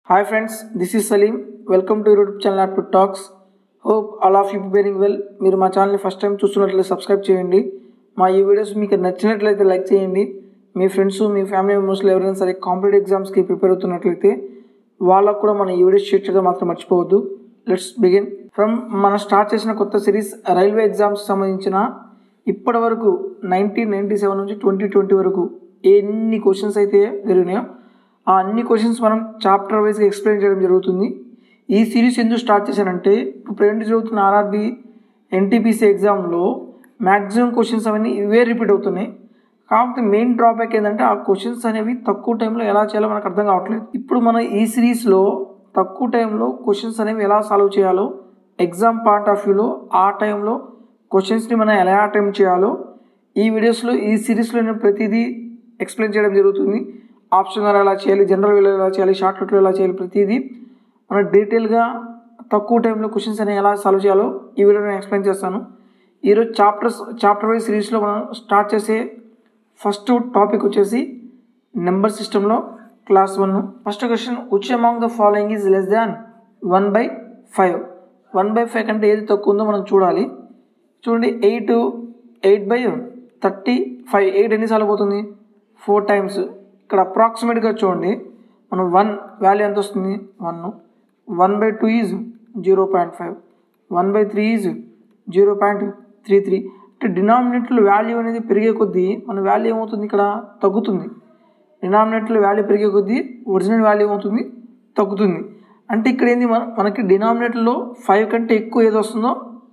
Hi friends, this is Salim. Welcome to YouTube channel Aptitude Talks. Hope all of you preparing well. మీరు మా ఛానల్ని first time చూస్తున్నట్లయితే subscribe చేయండి మా ఈ వీడియోస్ మీకు నచ్చినట్లయితే లైక్ చేయండి మీ ఫ్రెండ్స్ మీ ఫ్యామిలీ మెంబర్స్లో ఎవరైనా సరే కాంపిటేటివ్ ఎగ్జామ్స్కి ప్రిపేర్ అవుతున్నట్లయితే వాళ్ళకు కూడా మన ఈ వీడియోస్ షేర్ చేయడం మాత్రం మర్చిపోవద్దు లెట్స్ బిగిన్ ఫ్రమ్ మనం స్టార్ట్ చేసిన కొత్త సిరీస్ రైల్వే ఎగ్జామ్స్ సంబంధించిన ఇప్పటి వరకు నైన్టీన్ నైంటీ సెవెన్ నుంచి ట్వంటీ ట్వంటీ వరకు ఎన్ని క్వశ్చన్స్ అయితే జరిగినాయో ఆ అన్ని క్వశ్చన్స్ మనం చాప్టర్ వైజ్గా ఎక్స్ప్లెయిన్ చేయడం జరుగుతుంది ఈ సిరీస్ ఎందుకు స్టార్ట్ చేశానంటే ఇప్పుడు ఏంటి జరుగుతున్న ఆర్ఆర్బి ఎన్టీపీసీ ఎగ్జామ్లో మ్యాక్సిమం క్వశ్చన్స్ అవన్నీ ఇవే రిపీట్ అవుతున్నాయి కాకపోతే మెయిన్ డ్రాబ్యాక్ ఏంటంటే ఆ క్వశ్చన్స్ అనేవి తక్కువ టైంలో ఎలా చేయాలో మనకు అర్థం కావట్లేదు ఇప్పుడు మనం ఈ సిరీస్లో తక్కువ టైంలో క్వశ్చన్స్ అనేవి ఎలా సాల్వ్ చేయాలో ఎగ్జామ్ పాయింట్ ఆఫ్ వ్యూలో ఆ టైంలో క్వశ్చన్స్ని మనం ఎలా అటెంప్ట్ చేయాలో ఈ వీడియోస్లో ఈ సిరీస్లో నేను ప్రతిదీ ఎక్స్ప్లెయిన్ చేయడం జరుగుతుంది ఆప్షన్ ఎలా చేయాలి జనరల్ వేలో ఎలా చేయాలి షార్ట్ కట్లో ఎలా చేయాలి ప్రతిదీ మనం డీటెయిల్గా తక్కువ టైంలో క్వశ్చన్స్ అనేవి ఎలా సాల్వ్ చేయాలో ఈ వీడియో నేను ఎక్స్ప్లెయిన్ చేస్తాను ఈరోజు చాప్టర్స్ చాప్టర్ వైజ్ సిరీస్లో మనం స్టార్ట్ చేసే ఫస్ట్ టాపిక్ వచ్చేసి నెంబర్ సిస్టంలో class one first question which among the following is less than one by five one by five కంటే ఏది తక్కువ ఉందో మనం చూడాలి చూడండి eight eight by thirty five eight ఎన్నిసార్లు పోతుంది ఫోర్ టైమ్స్ ఇక్కడ అప్రాక్సిమేట్గా చూడండి మనం వన్ వాల్యూ ఎంత వస్తుంది one one by two is zero point five one by three is zero point three three అంటే డినామినేటర్లో వాల్యూ అనేది పెరిగే కొద్దీ మన వాల్యూ ఏమవుతుంది ఇక్కడ తగ్గుతుంది డినామినేటర్లో వాల్యూ పెరిగే కొద్దీ ఒరిజినల్ వాల్యూ ఏమవుతుంది తగ్గుతుంది అంటే ఇక్కడ ఏంది మన మనకి డినామినేటర్లో ఫైవ్ కంటే ఎక్కువ ఏది వస్తుందో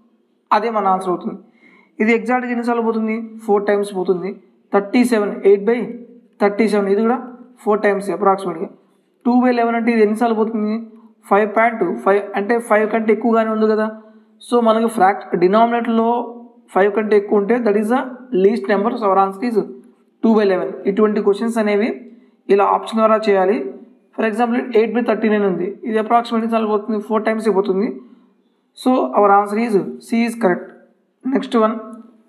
అదే మన ఆన్సర్ అవుతుంది ఇది ఎగ్జాక్ట్గా ఎన్నిసార్లు పోతుంది ఫోర్ టైమ్స్ పోతుంది thirty seven eight by thirty seven ఇది కూడా ఫోర్ టైమ్స్ అప్రాక్సిమేట్గా టూ బై లెవెన్ అంటే ఇది ఎన్నిసార్లు పోతుంది ఫైవ్ పాయింట్ ఫైవ్ అంటే ఫైవ్ కంటే ఎక్కువగానే ఉంది కదా సో మనకి ఫ్రాక్ డినామినేటర్లో ఫైవ్ కంటే ఎక్కువ ఉంటే that is the least number so our answer is two by eleven ఇటువంటి క్వశ్చన్స్ అనేవి ఇలా ఆప్షన్ ద్వారా చేయాలి for example eight by thirty nine ఉంది ఇది అప్రాక్సిమేట్లీ సార్లు పోతుంది ఫోర్ టైమ్స్ పోతుంది so our answer is C is correct next one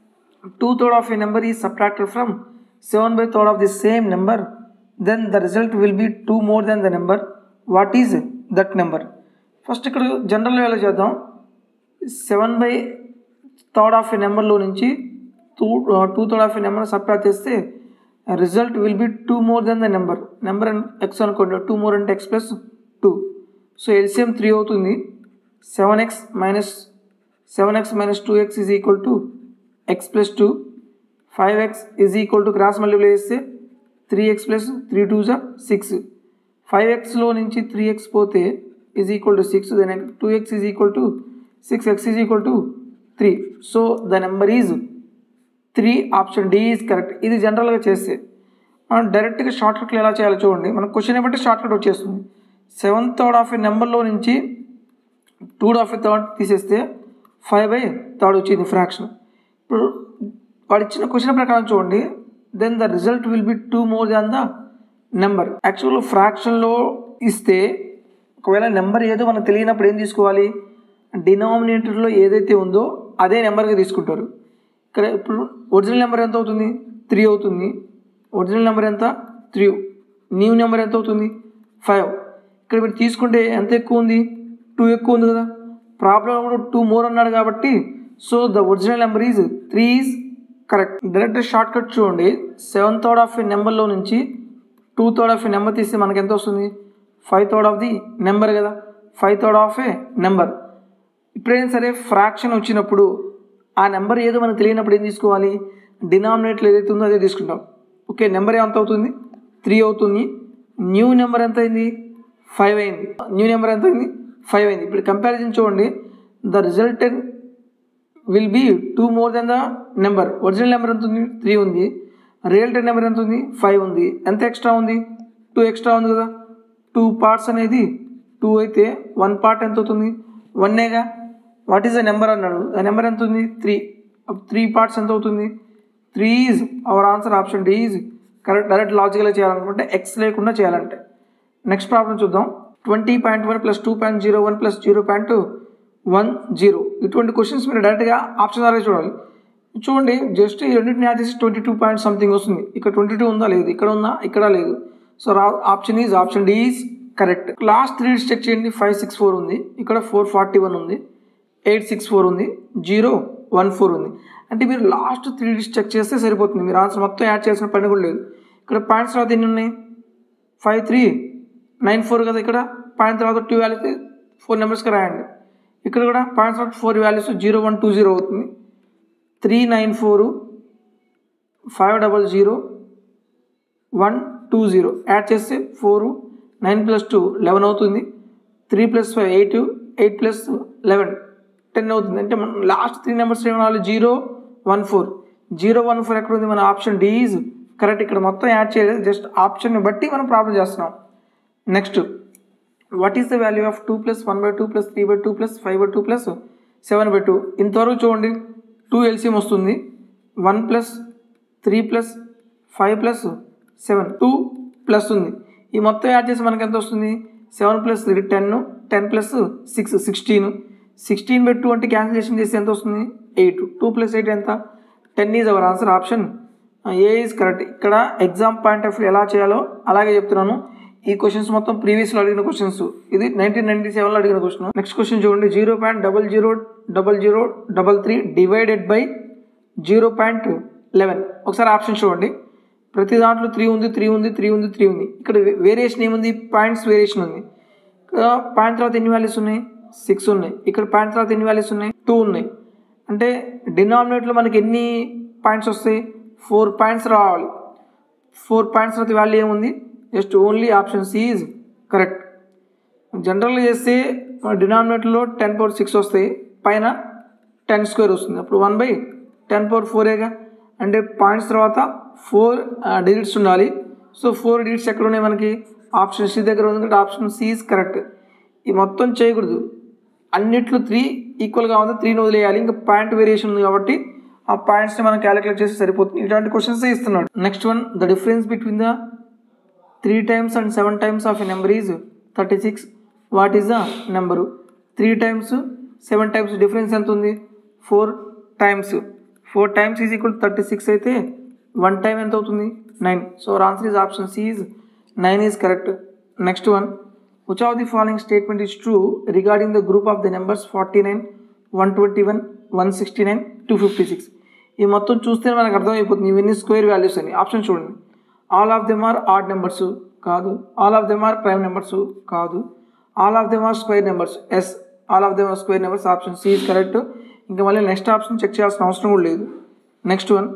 two third of a number is subtracted from seven by third of the same number then the result will be two more than the number what is that number first ఇక్కడ general ఎలా చేద్దాం seven by third of a నెంబర్లో నుంచి two two third of a number subtract చేస్తే result will be two more than the number number X అనుకోండి two more అంటే X plus two so LCM three అవుతుంది seven X minus seven X minus two X is equal to X plus two five X is equal to cross multiply చేస్తే three X plus three two జా six five ఎక్స్లో నుంచి three X పోతే is equal to six then two X is equal to six X is equal to three so the number is three option D is correct ఇది జనరల్గా చేస్తే మనం డైరెక్ట్గా short కట్లో ఎలా చేయాలో చూడండి మన క్వశ్చన్ ఏమంటే షార్ట్ కట్ వచ్చేస్తుంది సెవెంత్ థర్డ్ ఆఫ్ ఏ నెంబర్లో నుంచి టూ ఆఫ్ ఏ థర్డ్ తీసేస్తే ఫైవ్ బై థర్డ్ వచ్చింది ఫ్రాక్షన్ ఇప్పుడు వాడు ఇచ్చిన క్వశ్చన్ ప్రకారం చూడండి then the result will be two more than the number actual ఫ్రాక్షన్లో ఇస్తే ఒకవేళ నెంబర్ ఏదో మనకు తెలియనప్పుడు ఏం తీసుకోవాలి డినామినేటర్లో ఏదైతే ఉందో అదే నెంబర్గా తీసుకుంటారు ఇక్కడ ఇప్పుడు ఒరిజినల్ నెంబర్ ఎంత అవుతుంది త్రీ అవుతుంది ఒరిజినల్ నెంబర్ ఎంత త్రీ న్యూ నెంబర్ ఎంత అవుతుంది ఫైవ్ ఇక్కడ మీరు తీసుకుంటే ఎంత ఎక్కువ ఉంది టూ ఎక్కువ ఉంది కదా ప్రాబ్లం కూడా టూ మోర్ అన్నాడు కాబట్టి so the original number is three is correct direct short cut చూడండి సెవెన్ థర్డ్ ఆఫ్ ఏ నెంబర్లో నుంచి two third of a number తీస్తే మనకి ఎంత వస్తుంది five third of the number కదా five third of a number ఇప్పుడైనా సరే ఫ్రాక్షన్ వచ్చినప్పుడు ఆ నెంబర్ ఏదో మనకు తెలియనప్పుడు ఏం తీసుకోవాలి డినామినేటర్ ఏదైతే ఉందో అదే తీసుకుంటాం ఓకే నెంబర్ ఎంత అవుతుంది త్రీ అవుతుంది న్యూ నెంబర్ ఎంత అయింది ఫైవ్ అయింది న్యూ నెంబర్ ఎంత అయింది ఫైవ్ అయింది ఇప్పుడు కంపారిజన్ చూడండి the resultant will be two more than the number original number ఎంత ఉంది త్రీ ఉంది రియల్టెడ్ నెంబర్ ఎంత ఉంది ఫైవ్ ఉంది ఎంత ఎక్స్ట్రా ఉంది టూ ఎక్స్ట్రా ఉంది కదా టూ పార్ట్స్ అనేది టూ అయితే వన్ పార్ట్ ఎంత అవుతుంది వన్నేగా వాట్ ఈస్ ద నెంబర్ అన్నాడు ఆ నెంబర్ ఎంత ఉంది త్రీ త్రీ పార్ట్స్ ఎంత అవుతుంది three is our answer option D is correct direct లాజికల్గా చేయాలనుకుంటే ఎక్స్ లేకుండా చేయాలంటే నెక్స్ట్ ప్రాబ్లం చూద్దాం twenty point one plus two point zero one plus zero point one zero ఇటువంటి క్వశ్చన్స్ మీరు డైరెక్ట్గా ఆప్షన్ ద్వారా చూడాలి చూడండి జస్ట్ ఈ రెండింటిని యాడ్ చేసి ట్వంటీ టూ పాయింట్ సంథింగ్ వస్తుంది ఇక్కడ ట్వంటీ టూ ఉందా లేదు ఇక్కడ ఉందా ఇక్కడ లేదు సో రా option is option D is correct last three digits check చేయండి ఫైవ్ సిక్స్ ఫోర్ ఉంది ఇక్కడ ఫోర్ ఫార్టీ వన్ ఉంది ఎయిట్ సిక్స్ ఫోర్ ఉంది జీరో వన్ ఫోర్ ఉంది అంటే మీరు లాస్ట్ త్రీ డిజిట్స్ చెక్ చేస్తే సరిపోతుంది మీరు ఆన్సర్ మొత్తం యాడ్ చేసిన పని కూడా లేదు ఇక్కడ పాయింట్స్ తర్వాత ఎన్ని ఉన్నాయి ఫైవ్ త్రీ నైన్ ఫోర్ కదా ఇక్కడ పాయింట్ తర్వాత టూ వాల్యూస్ ఫోర్ నెంబర్స్కి రాయండి ఇక్కడ కూడా పాయింట్స్ తర్వాత four values zero one two zero అవుతుంది three nine four five double zero one two zero add చేస్తే four nine plus two eleven అవుతుంది three plus five eight eight plus eleven ten అవుతుంది అంటే మనం లాస్ట్ త్రీ నెంబర్స్ ఏమన్నా zero one four zero one four ఎక్కడ ఉంది మన option D is correct ఇక్కడ మొత్తం యాడ్ చేయలేదు జస్ట్ ఆప్షన్ని బట్టి మనం ప్రాబ్లం చేస్తున్నాం next what is the value of two plus one by two plus three by two plus five by two plus seven by two ఇంతవరకు చూడండి టూ ఎల్సిఎం వస్తుంది one plus three plus five plus seven two plus ఉంది ఈ మొత్తం add చేసి మనకి ఎంత వస్తుంది seven plus three ten ten plus six sixteen sixteen by two అంటే క్యాన్సిలేషన్ చేస్తే ఎంత వస్తుంది ఎయిట్ టూ ప్లస్ ఎయిట్ ఎంత ten is our answer option A is correct ఇక్కడ ఎగ్జామ్ పాయింట్ ఆఫ్ వ్యూ ఎలా చేయాలో అలాగే చెప్తున్నాను ఈ క్వశ్చన్స్ మొత్తం ప్రీవియస్లో అడిగిన క్వశ్చన్స్ ఇది నైన్టీన్ నైన్టీ సెవెన్లో అడిగిన క్వశ్చన్ నెక్స్ట్ క్వశ్చన్ చూడండి zero point double zero double zero double three divided by zero point eleven ఒకసారి ఆప్షన్ చూడండి ప్రతి దాంట్లో త్రీ ఉంది త్రీ ఉంది త్రీ ఉంది త్రీ ఉంది ఇక్కడ వేరియేషన్ ఏముంది పాయింట్స్ వేరియేషన్ ఉంది ఇక్కడ పాయింట్ తర్వాత ఎన్ని వాల్యూస్ ఉన్నాయి సిక్స్ ఉన్నాయి ఇక్కడ పాయింట్ తర్వాత ఎన్ని వాల్యూస్ ఉన్నాయి టూ ఉన్నాయి అంటే డినామినేట్లో మనకి ఎన్ని పాయింట్స్ వస్తాయి ఫోర్ పాయింట్స్ రావాలి ఫోర్ పాయింట్స్ తర్వాత వాల్యూ ఏముంది just only option C is correct జనరల్గా చేస్తే మన డినామినేటర్లో టెన్ పవర్ సిక్స్ వస్తాయి పైన టెన్ స్క్వేర్ వస్తుంది అప్పుడు వన్ బై టెన్ పవర్ ఫోరేగా అంటే పాయింట్స్ తర్వాత ఫోర్ డిజిట్స్ ఉండాలి సో ఫోర్ డిజిట్స్ ఎక్కడ ఉన్నాయి మనకి ఆప్షన్ సి దగ్గర ఉంది కాబట్టి ఆప్షన్ సి ఈజ్ కరెక్ట్ ఈ మొత్తం చేయకూడదు అన్నిట్లో త్రీ ఈక్వల్గా ఉంది త్రీని వదిలేయాలి ఇంకా పాయింట్ వేరియేషన్ ఉంది కాబట్టి ఆ పాయింట్స్ని మనం క్యాలిక్యులేట్ చేస్తే సరిపోతుంది ఇలాంటి క్వశ్చన్స్ ఇస్తున్నాడు next one the difference between the three times and seven times of a number is thirty six what is the number three times seven times difference ఎంత ఉంది four times four times is equal thirty six అయితే one time ఎంత అవుతుంది nine so answer is option C is nine is correct next one which of the following statement is true regarding the group of the numbers forty nine one twenty one one sixty nine two fifty six ఈ మొత్తం చూస్తే మనకు అర్థమైపోతుంది ఇవన్నీ square values అని option చూడండి all of them are odd numbers కాదు all of them are prime numbers కాదు all of them are square numbers yes all of them are square numbers option C is correct ఇంకా మళ్ళీ next option check చేయాల్సిన అవసరం కూడా లేదు next one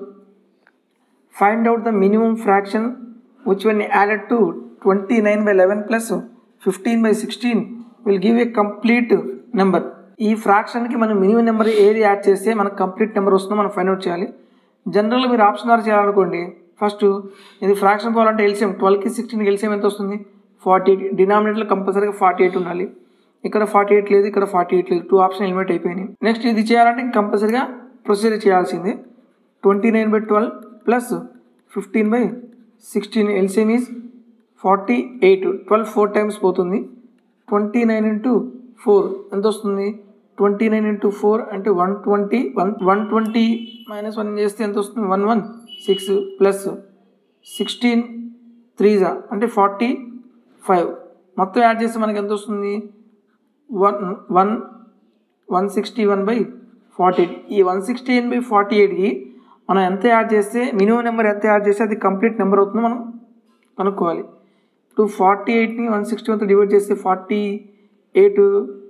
find out the minimum fraction which one added to twenty nine by eleven plus fifteen by sixteen will give a complete number ఈ ఫ్రాక్షన్కి మనం minimum number ఏది యాడ్ చేస్తే మనకు కంప్లీట్ నెంబర్ వస్తుందో మనం ఫైండ్ అవుట్ చేయాలి జనరల్గా మీరు ఆప్షన్ ఆర్ చేయాలనుకోండి ఫస్ట్ ఇది ఫ్రాక్షన్ పోవాలంటే ఎల్సిఎం ట్వెల్వ్కి సిక్స్టీన్కి ఎల్సిఎం ఎంత వస్తుంది ఫార్టీ ఎయిట్ డినామినేట్లో కంపల్సరీగా ఫార్టీ ఎయిట్ ఉండాలి ఇక్కడ ఫార్టీ ఎయిట్ లేదు ఇక్కడ ఫార్టీ ఎయిట్ లేదు టూ ఆప్షన్ ఎలిమినేట్ అయిపోయినాయి నెక్స్ట్ ఇది చేయాలంటే కంపల్సరీగా ప్రొసీజర్ చేయాల్సిందే twenty nine by twelve plus fifteen by sixteen LCM is forty eight twelve four times పోతుంది ట్వంటీ నైన్ ఇంటూ ఫోర్ ఎంత వస్తుంది ట్వంటీ నైన్ ఇంటూ ఫోర్ అంటే one twenty one one twenty minus one చేస్తే ఎంత వస్తుంది one one six plus sixteen త్రీజా అంటే forty five మొత్తం యాడ్ చేస్తే మనకి ఎంత వస్తుంది one one one sixty one by forty eight ఈ one sixty eight by forty ఎయిట్కి మనం ఎంత యాడ్ చేస్తే మినిమం నెంబర్ ఎంత యాడ్ చేస్తే అది కంప్లీట్ నెంబర్ అవుతుందో మనం కనుక్కోవాలి ఇప్పుడు ఫార్టీ ఎయిట్ని వన్ సిక్స్టీ వన్తో డివైడ్ చేస్తే forty eight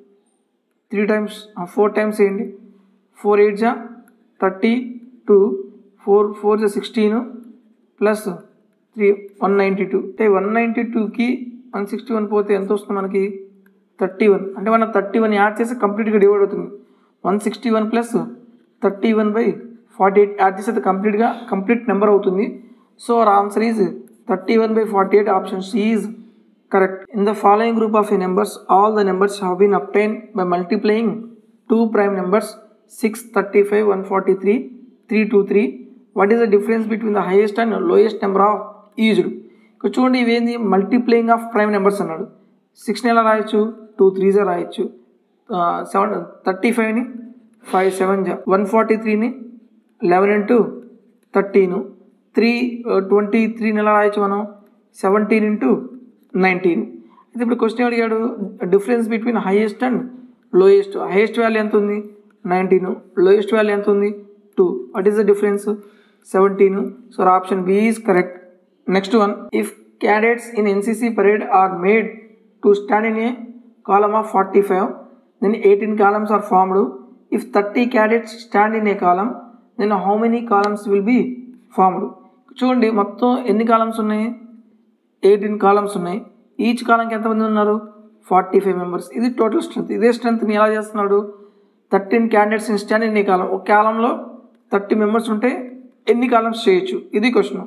three times four times వేయండి ఫోర్ ఎయిట్ జా థర్టీ టూ ఫోర్ ఫోర్ జా sixteen plus three one ninety two అంటే వన్ నైంటీ టూకి వన్ సిక్స్టీ వన్ పోతే ఎంత వస్తుంది మనకి థర్టీ వన్ అంటే మనం థర్టీ వన్ యాడ్ చేస్తే కంప్లీట్గా డివైడ్ అవుతుంది one sixty one plus thirty one by forty eight add చేస్తే కంప్లీట్గా కంప్లీట్ నెంబర్ అవుతుంది so our answer is thirty one by forty eight option C is correct in the following group of numbers all the numbers have been obtained by multiplying two prime numbers 6 35 143 323 what is the difference between the highest and lowest number of used ఇక్కడ చూడండి ఇవేంది multiplying of prime numbers అన్నాడు సిక్స్ని ఎలా రాయొచ్చు two త్రీజా రాయొచ్చు seven thirty ఫైవ్ని ఫైవ్ సెవెన్ జా వన్ ఫార్టీ త్రీని eleven into thirteen three twenty త్రీని ఎలా రాయొచ్చు మనం సెవెంటీన్ ఇంటూ నైన్టీన్ అయితే ఇప్పుడు క్వశ్చన్ అడిగాడు difference between highest and lowest highest value ఎంత ఉంది నైన్టీన్ లోయెస్ట్ వాల్యూ ఎంత ఉంది two what is the difference seventeen so option B is correct next one if candidates in NCC parade are made to stand in a column of forty five then eighteen columns are formed if thirty candidates stand in a column then how many columns will be formed చూడండి మొత్తం ఎన్ని columns ఉన్నాయి eighteen columns ఉన్నాయి each కాలంకి ఎంతమంది ఉన్నారు forty five members ఇది total strength ఇదే స్ట్రెంత్ని ఎలా చేస్తున్నాడు థర్టీన్ క్యాండిడేట్స్ ఇన్ స్టాండ్ ఎన్ని కాలం ఒక కాలంలో థర్టీ మెంబర్స్ ఉంటే ఎన్ని కాలమ్స్ చేయొచ్చు ఇది question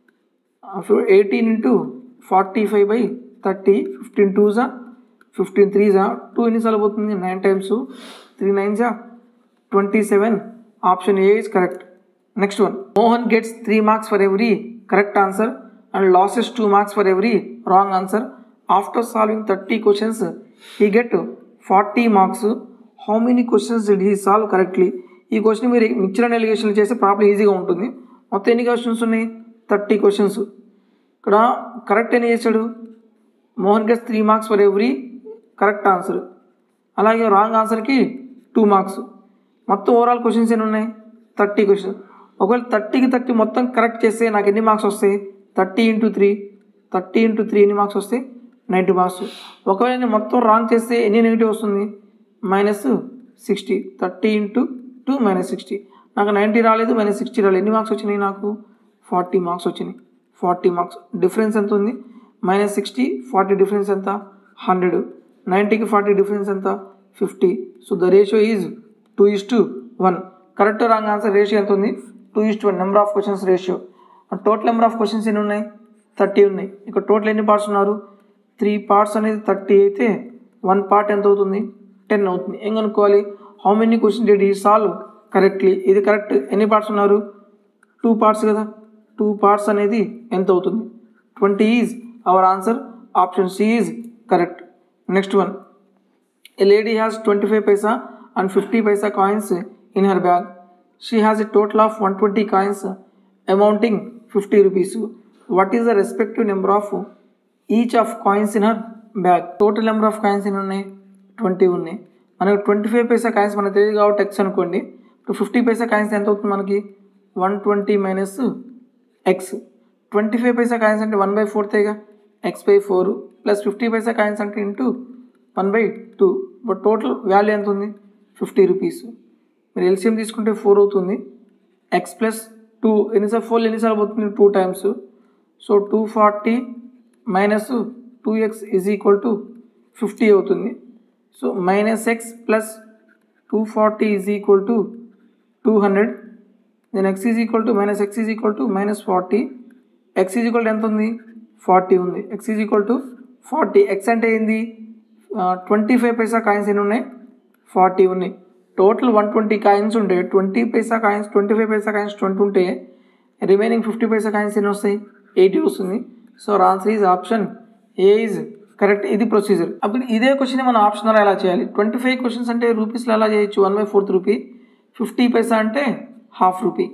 eighteen into forty five by thirty fifteen టూజా ఫిఫ్టీన్ త్రీజా టూ ఎన్నిసార్లు పోతుంది నైన్ టైమ్స్ త్రీ నైన్జా twenty seven option A is correct next one Mohan gets three marks for every correct answer and loses two marks for every wrong answer after solving thirty questions he get forty marks how many questions did he solve correctly ఈ question మీరు mixture and alligation చేస్తే problem ఈజీగా ఉంటుంది మొత్తం ఎన్ని questions ఉన్నాయి thirty questions ఇక్కడ correct ఎన్ని చేశాడు Mohan gets three marks for every correct answer అలాగే రాంగ్ ఆన్సర్కి టూ మార్క్స్ మొత్తం ఓవరాల్ క్వశ్చన్స్ ఎన్ని ఉన్నాయి థర్టీ క్వశ్చన్ ఒకవేళ థర్టీకి థర్టీ మొత్తం కరెక్ట్ చేస్తే నాకు ఎన్ని మార్క్స్ వస్తాయి thirty into three thirty into three ఎన్ని మార్క్స్ వస్తాయి నైంటీ మార్క్స్ ఒకవేళ నేను మొత్తం రాంగ్ చేస్తే ఎన్ని నెగిటివ్ వస్తుంది minus sixty thirty into two minus sixty నాకు నైంటీ రాలేదు మైనస్ సిక్స్టీ రాలేదు ఎన్ని మార్క్స్ వచ్చినాయి నాకు ఫార్టీ మార్క్స్ వచ్చినాయి ఫార్టీ మార్క్స్ డిఫరెన్స్ ఎంత ఉంది మైనస్ సిక్స్టీ ఫార్టీ డిఫరెన్స్ ఎంత హండ్రెడ్ నైంటీకి ఫార్టీ డిఫరెన్స్ ఎంత fifty so the ratio is two is to one correct wrong answer ratio ఎంత ఉంది two is to one number of questions ratio total number of questions ఎన్ని ఉన్నాయి thirty ఉన్నాయి ఇక్కడ total ఎన్ని పార్ట్స్ ఉన్నారు త్రీ పార్ట్స్ అనేది థర్టీ అయితే వన్ పార్ట్ ఎంత అవుతుంది టెన్ అవుతుంది ఏం కనుక్కోవాలి how many question did he solve correctly ఇది కరెక్ట్ ఎన్ని పార్ట్స్ ఉన్నారు టూ పార్ట్స్ కదా టూ పార్ట్స్ అనేది ఎంత అవుతుంది twenty is our answer option C is correct next one A lady has 25 paisa and 50 paisa coins in her bag. She has a total of 120 coins amounting 50 rupees. What is the respective number of each of coins in her bag? Total number of coins in ఉన్నాయి twenty ఉన్నాయి మనకు twenty five paisa coins మనకు తెలియదు కాబట్టి X అనుకోండి ఇప్పుడు fifty paisa coins ఎంత అవుతుంది మనకి one twenty minus x twenty five paisa coins అంటే వన్ బై ఫోర్తేగా x by four plus fifty paisa coins అంటే into one by two but total value ఎంత ఉంది ఫిఫ్టీ రూపీస్ మీరు ఎల్సిఎం తీసుకుంటే ఫోర్ అవుతుంది ఎక్స్ ప్లస్ టూ ఎన్నిసార్లు ఫోర్ ఎన్నిసార్లు పోతుంది two times so two forty minus two X is equal to fifty అవుతుంది so minus x plus two forty is equal to two hundred then x is equal to minus x is equal to minus forty x is equal to ఎంత ఉంది forty ఉంది x is equal to forty x అంటే ఏంది twenty five paisa coins ఎన్ని ఉన్నాయి forty ఉన్నాయి total one twenty coins ఉంటే twenty paisa coins twenty five paisa coins twenty ఉంటే రిమైనింగ్ ఫిఫ్టీ పైసా కాయిన్స్ ఎన్ని వస్తాయి ఎయిటీ వస్తుంది so answer is option A is correct ఇది ప్రొసీజర్ అప్పుడు ఇదే క్వశ్చన్ మనం ఆప్షనల్ ఎలా చేయాలి ట్వంటీ ఫైవ్ క్వశ్చన్స్ అంటే రూపీస్లో ఎలా చేయొచ్చు one by fourth rupee fifty paisa అంటే half rupee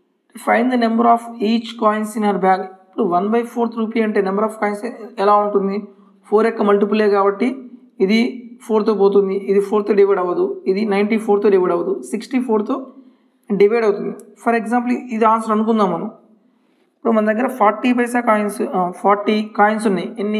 find the number of each coins in our bag ఇప్పుడు వన్ బై ఫోర్త్ రూపీ అంటే నెంబర్ ఆఫ్ కాయిన్స్ ఎలా ఉంటుంది ఫోర్ యొక్క మల్టిపులే కాబట్టి ఇది ఫోర్తో పోతుంది ఇది ఫోర్తో డివైడ్ అవ్వదు ఇది నైంటీ ఫోర్తో డివైడ్ అవ్వదు సిక్స్టీ ఫోర్తో డివైడ్ అవుతుంది ఫర్ ఎగ్జాంపుల్ ఇది ఆన్సర్ అనుకుందాం మనం ఇప్పుడు మన దగ్గర forty paisa coins forty coins ఉన్నాయి ఎన్ని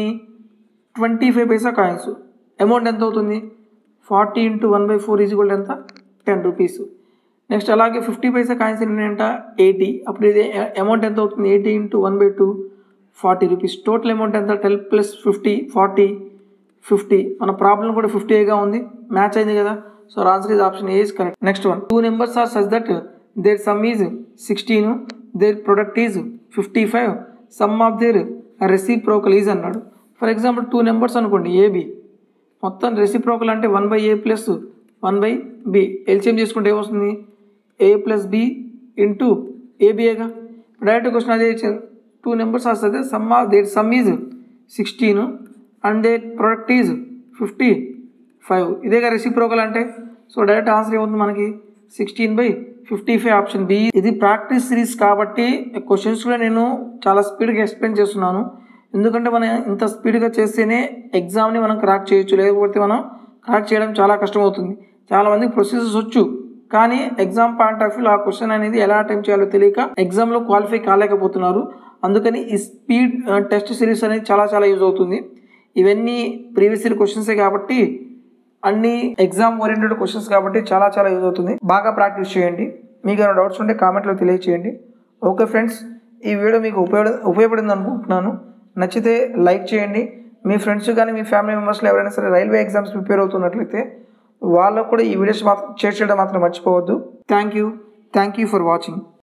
twenty five paisa coins amount ఎంత అవుతుంది forty into one by four is equal ఎంత టెన్ రూపీస్ నెక్స్ట్ అలాగే ఫిఫ్టీ పైసా కాయిన్స్ ఎన్ని ఉన్నాయంట ఎయిటీ అప్పుడు ఇది అమౌంట్ ఎంత అవుతుంది eighty into one by two forty rupees total amount ఎంత ten plus fifty forty fifty మన ప్రాబ్లం కూడా ఫిఫ్టీగా ఉంది మ్యాచ్ అయింది కదా so answer is option A is correct next one two numbers are such that their sum is sixteen their product is fifty five sum of their reciprocal is అన్నాడు for example two numbers అనుకోండి A B మొత్తం reciprocal అంటే one by A plus one by B LCM చేసుకుంటే ఏమొస్తుంది A plus B into ఏబిఏగా direct question అదే two numbers వస్తుంది some of their sum is sixteen and they product is fifty five ఇదేగా reciprocal అంటే so direct answer ఏముంది మనకి sixteen by fifty five option B ఇది ప్రాక్టీస్ సిరీస్ కాబట్టి questions కూడా నేను చాలా స్పీడ్గా ఎక్స్ప్లెయిన్ చేస్తున్నాను ఎందుకంటే మనం ఇంత స్పీడ్గా చేస్తేనే ఎగ్జామ్ని మనం క్రాక్ చేయొచ్చు లేకపోతే మనం క్రాక్ చేయడం చాలా కష్టమవుతుంది చాలామందికి ప్రొసీజర్స్ వచ్చు కానీ ఎగ్జామ్ పాయింట్ ఆఫ్ వ్యూలో ఆ క్వశ్చన్ అనేది ఎలా అటెంప్ట్ చేయాలో తెలియక ఎగ్జామ్లో క్వాలిఫై కాలేకపోతున్నారు అందుకని ఈ స్పీడ్ టెస్ట్ సిరీస్ అనేది చాలా చాలా యూజ్ అవుతుంది ఇవన్నీ ప్రీవియస్ ఇయర్ క్వశ్చన్సే కాబట్టి అన్ని ఎగ్జామ్ ఓరియంటెడ్ క్వశ్చన్స్ కాబట్టి చాలా చాలా యూజ్ అవుతుంది బాగా ప్రాక్టీస్ చేయండి మీకు ఏమైనా డౌట్స్ ఉంటే కామెంట్లో తెలియచేయండి ఓకే ఫ్రెండ్స్ ఈ వీడియో మీకు ఉపయోగ ఉపయోగపడింది అనుకుంటున్నాను నచ్చితే లైక్ చేయండి మీ ఫ్రెండ్స్ కానీ మీ ఫ్యామిలీ మెంబర్స్లో ఎవరైనా సరే రైల్వే ఎగ్జామ్స్ ప్రిపేర్ అవుతున్నట్లయితే వాళ్ళకు కూడా ఈ వీడియోస్ మాత్రం షేర్ చేయడం మాత్రం మర్చిపోవద్దు thank you thank you for watching